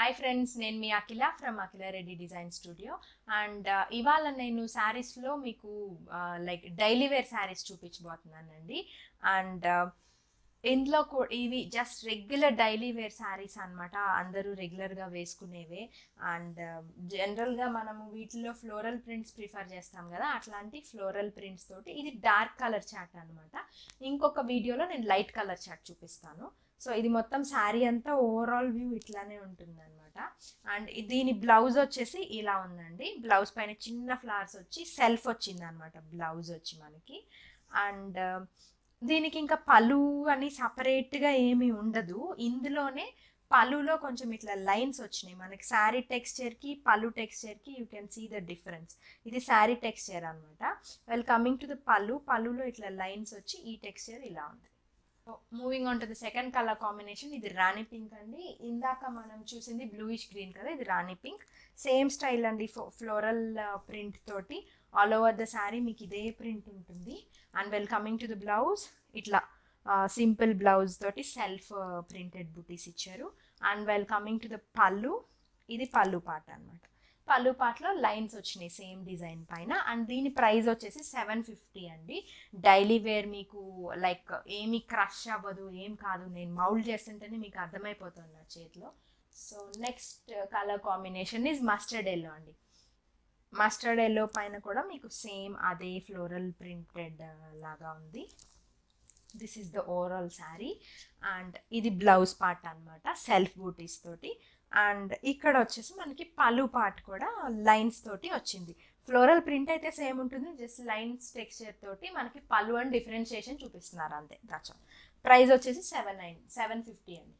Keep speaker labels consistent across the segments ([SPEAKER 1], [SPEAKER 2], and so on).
[SPEAKER 1] hi friends నేను మీ Akhila from Akhila Reddy design studio and ఇవాళ నేను శారీస్లో మీకు లైక్ డైలీ వేర్ శారీస్ చూపించబోతున్నానండి అండ్ ఇందులో కూ- ఇవి just regular daily wear sarees అనమాట అందరూ రెగ్యులర్గా వేసుకునేవే అండ్ జనరల్గా మనము వీటిలో ఫ్లోరల్ ప్రింట్స్ ప్రిఫర్ చేస్తాం కదా అట్లాంటి ఫ్లోరల్ ప్రింట్స్ తోటి ఇది డార్క్ కలర్ చాట్ అనమాట ఇంకొక వీడియోలో నేను లైట్ కలర్ చాట్ చూపిస్తాను సో ఇది మొత్తం శారీ అంతా ఓవరాల్ వ్యూ ఇట్లానే ఉంటుంది అనమాట అండ్ దీని బ్లౌజ్ వచ్చేసి ఇలా ఉందండి బ్లౌజ్ పైన చిన్న ఫ్లవర్స్ వచ్చి సెల్ఫ్ వచ్చింది అనమాట బ్లౌజ్ వచ్చి మనకి అండ్ దీనికి ఇంకా పలు అని సపరేట్గా ఏమీ ఉండదు ఇందులోనే పలులో కొంచెం ఇట్లా లైన్స్ వచ్చినాయి మనకి శారీ టెక్స్చర్కి పలు టెక్స్చర్కి you can see the difference ఇది శారీ టెక్స్చర్ అనమాట well coming to the pallu పలులో ఇట్లా లైన్స్ వచ్చి ఈ టెక్స్చర్ ఇలా ఉంది moving on to the second colour combination ఇది రాణి పింక్ అండి ఇందాక మనం చూసింది బ్లూయిష్ గ్రీన్ కదా ఇది రాణి పింక్ సేమ్ స్టైల్ అండి ఫ్లోరల్ ప్రింట్ తోటి ఆల్ ఓవర్ ద శారీ మీకు ఇదే ప్రింట్ ఉంటుంది and well coming to the blouse ఇట్లా సింపుల్ బ్లౌజ్ తోటి సెల్ఫ్ ప్రింటెడ్ బుటీస్ ఇచ్చారు and well coming to the pallu ఇది పళ్ళు పాట అనమాట పళ్ళు పాటలో లైన్స్ వచ్చినాయి సేమ్ డిజైన్ పైన అండ్ దీని ప్రైస్ వచ్చేసి సెవెన్ ఫిఫ్టీ అండి డైలీ వేర్ మీకు లైక్ ఏమి క్రష్ అవ్వదు ఏం కాదు నేను మౌల్డ్ చేస్తుంటేనే మీకు అర్థమైపోతుంది నా చేతిలో so next colour combination is mustard yellow అండి మస్టర్డ్ ఎల్లో పైన కూడా మీకు సేమ్ అదే ఫ్లోరల్ ప్రింటెడ్ లాగా ఉంది this is the overall saree and ఇది బ్లౌజ్ పార్ట్ అనమాట సెల్ఫ్ బూటీస్ తోటి అండ్ ఇక్కడ వచ్చేసి మనకి పలు పార్ట్ కూడా లైన్స్ తోటి వచ్చింది ఫ్లోరల్ ప్రింట్ అయితే సేమ్ ఉంటుంది జస్ట్ లైన్స్ టెక్స్చర్ తోటి మనకి పలు అండ్ డిఫరెన్షియేషన్ చూపిస్తున్నారు అంతే దాచం ప్రైస్ వచ్చేసి సెవెన్ నైన్ సెవెన్ ఫిఫ్టీ అండి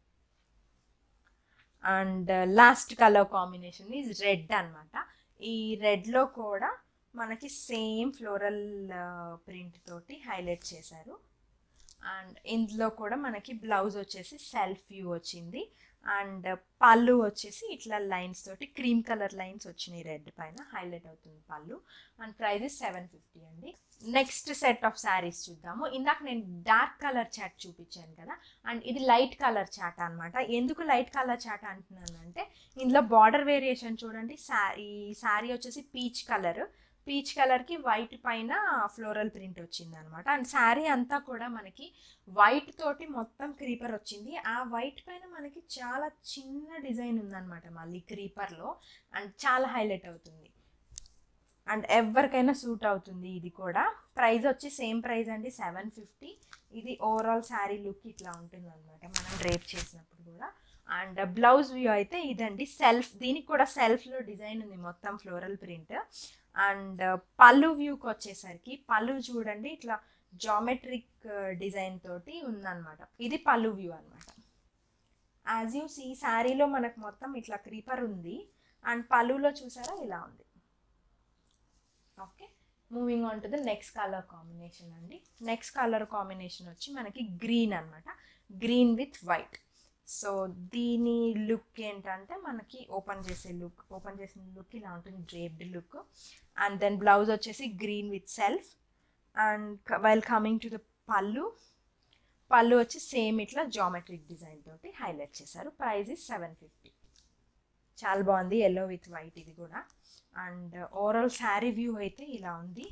[SPEAKER 1] and last colour combination is red అనమాట ఈ రెడ్లో కూడా మనకి సేమ్ ఫ్లోరల్ ప్రింట్ తోటి హైలైట్ చేశారు అండ్ ఇందులో కూడా మనకి బ్లౌజ్ వచ్చేసి సెల్ఫ్ వ్యూ వచ్చింది అండ్ పళ్ళు వచ్చేసి ఇట్లా లైన్స్ తోటి క్రీమ్ కలర్ లైన్స్ వచ్చినాయి రెడ్ పైన హైలైట్ అవుతుంది pallu and price seven fifty అండి నెక్స్ట్ సెట్ ఆఫ్ శారీస్ చూద్దాము ఇందాక నేను డార్క్ కలర్ చాట్ చూపించాను కదా అండ్ ఇది లైట్ కలర్ చాట్ అనమాట ఎందుకు లైట్ కలర్ చాట్ అంటున్నానంటే ఇందులో బార్డర్ వేరియేషన్ చూడండి శా ఈ శారీ వచ్చేసి పీచ్ కలర్ పీచ్ కలర్కి వైట్ పైన ఫ్లోరల్ ప్రింట్ వచ్చింది అనమాట అండ్ శారీ అంతా కూడా మనకి వైట్ తోటి మొత్తం క్రీపర్ వచ్చింది ఆ వైట్ పైన మనకి చాలా చిన్న డిజైన్ ఉందన్నమాట మళ్ళీ క్రీపర్లో అండ్ చాలా హైలైట్ అవుతుంది అండ్ ఎవరికైనా సూట్ అవుతుంది ఇది కూడా ప్రైస్ వచ్చి సేమ్ ప్రైస్ అండి సెవెన్ ఫిఫ్టీ ఇది ఓవరాల్ శారీ లుక్ ఇట్లా ఉంటుంది అనమాట మనం డ్రేప్ చేసినప్పుడు కూడా అండ్ బ్లౌజ్ వ్యూ అయితే ఇదండి సెల్ఫ్ దీనికి కూడా సెల్ఫ్లో డిజైన్ ఉంది మొత్తం ఫ్లోరల్ ప్రింట్ అండ్ పళ్ళు వ్యూకి వచ్చేసరికి పళ్ళు చూడండి ఇట్లా జామెట్రిక్ డిజైన్ తోటి ఉందన్నమాట ఇది పళ్ళు వ్యూ అనమాట యాజ్ యూ సీ శారీలో మనకు మొత్తం ఇట్లా క్రీపర్ ఉంది అండ్ పళ్ళులో చూసారా ఇలా ఉంది okay moving on to the next colour combination అండి నెక్స్ట్ కలర్ కాంబినేషన్ వచ్చి మనకి గ్రీన్ అనమాట గ్రీన్ విత్ వైట్ సో దీని లుక్ ఏంటంటే మనకి ఓపెన్ చేసే లుక్ ఓపెన్ చేసిన లుక్ ఇలా ఉంటుంది draped look and then blouse వచ్చేసి green with self and while coming to the pallu pallu వచ్చి సేమ్ ఇట్లా జామెట్రిక్ డిజైన్ తోటి హైలైట్ చేశారు ప్రైస్ ఇస్ సెవెన్ ఫిఫ్టీ చాలా బాగుంది ఎల్లో విత్ వైట్ ఇది కూడా అండ్ ఓవరాల్ శారీ వ్యూ అయితే ఇలా ఉంది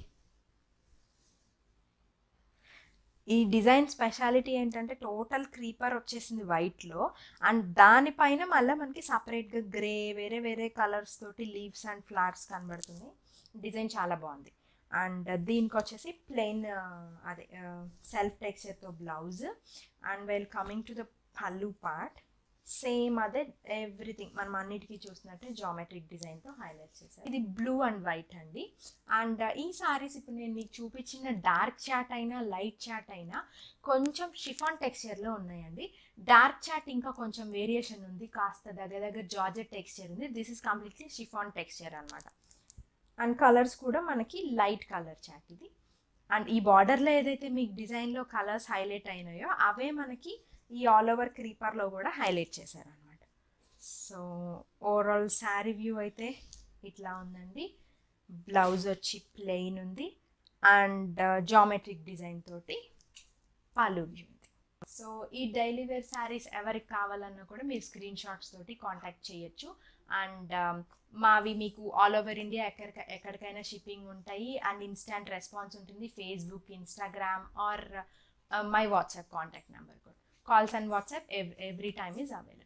[SPEAKER 1] ఈ డిజైన్ స్పెషాలిటీ ఏంటంటే టోటల్ క్రీపర్ వచ్చేసింది వైట్లో అండ్ దానిపైన మళ్ళీ మనకి సపరేట్గా గ్రే వేరే వేరే కలర్స్ తోటి లీవ్స్ అండ్ ఫ్లవర్స్ కనబడుతుంది డిజైన్ చాలా బాగుంది అండ్ దీనికి వచ్చేసి ప్లెయిన్ అదే సెల్ఫ్ టెక్స్చర్తో blouse and well coming to the pallu part same అదే ఎవ్రీథింగ్ మనం అన్నిటికీ చూసినట్టే జామెట్రిక్ డిజైన్తో హైలైట్ చేశారు ఇది బ్లూ అండ్ వైట్ అండి అండ్ ఈ సారీస్ ఇప్పుడు నేను మీకు చూపించిన డార్క్ చాట్ అయినా లైట్ చాట్ అయినా కొంచెం షిఫాన్ టెక్స్చర్లో ఉన్నాయండి డార్క్ చాట్ ఇంకా కొంచెం వేరియేషన్ ఉంది కాస్త దగ్గర దగ్గర జార్జెట్ టెక్స్చర్ ఉంది this is completely chiffon texture అనమాట అండ్ కలర్స్ కూడా మనకి లైట్ కలర్ చాట్ ఇది అండ్ ఈ బార్డర్లో ఏదైతే మీకు డిజైన్లో కలర్స్ హైలైట్ అయినాయో అవే మనకి ఈ ఆల్ ఓవర్ క్రీపర్లో కూడా హైలైట్ చేశారనమాట సో ఓవరాల్ శారీ వ్యూ అయితే ఇట్లా ఉందండి బ్లౌజ్ వచ్చి ప్లెయిన్ ఉంది అండ్ జామెట్రిక్ డిజైన్ తోటి పళ్ళు వ్యూ ఉంది సో ఈ డైలీ వేర్ శారీస్ ఎవరికి కావాలన్నా కూడా మీరు స్క్రీన్ షాట్స్ తోటి కాంటాక్ట్ చేయొచ్చు అండ్ మావి మీకు ఆల్ ఓవర్ ఇండియా ఎక్కడిక ఎక్కడికైనా షిప్పింగ్ ఉంటాయి అండ్ ఇన్స్టాంట్ రెస్పాన్స్ ఉంటుంది Facebook Instagram or my WhatsApp contact number కూడా calls and WhatsApp every time is available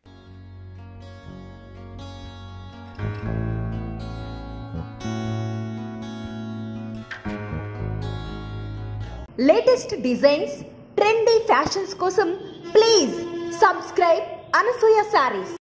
[SPEAKER 2] latest designs trendy fashions కోసం ప్లీజ్ సబ్స్క్రైబ్ అనసూయ శారీస్